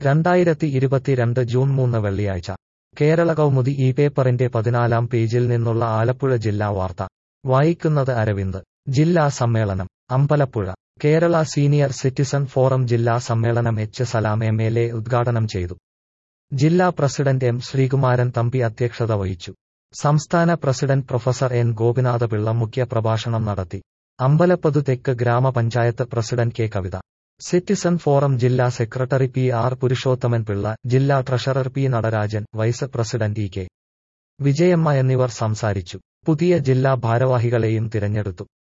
രണ്ടായിരത്തി ഇരുപത്തിരണ്ട് ജൂൺ മൂന്ന് വെള്ളിയാഴ്ച കേരള കൗമുദി ഈ പേപ്പറിന്റെ പതിനാലാം പേജിൽ നിന്നുള്ള ആലപ്പുഴ ജില്ലാ വാർത്ത വായിക്കുന്നത് അരവിന്ദ് ജില്ലാ സമ്മേളനം Ambalappuzha Kerala senior citizen forum ജില്ലാ സമ്മേളനം H Salam M L A ഉദ്ഘാടനം ചെയ്തു ജില്ലാ പ്രസിഡന്റ് എം ശ്രീകുമാരൻ തമ്പി അധ്യക്ഷത വഹിച്ചു സംസ്ഥാന പ്രസിഡന്റ് പ്രൊഫസർ എൻ ഗോപിനാഥപിള്ള മുഖ്യ പ്രഭാഷണം നടത്തി അമ്പലപ്പതു തെക്ക് ഗ്രാമപഞ്ചായത്ത് president K Kavitha citizen forum ജില്ലാ secretary P R Purushothaman Pillai ജില്ലാ treasurer P Natarajan vice president E K Vijayamma എന്നിവർ സംസാരിച്ചു പുതിയ ജില്ലാ ഭാരവാഹികളെയും തിരഞ്ഞെടുത്തു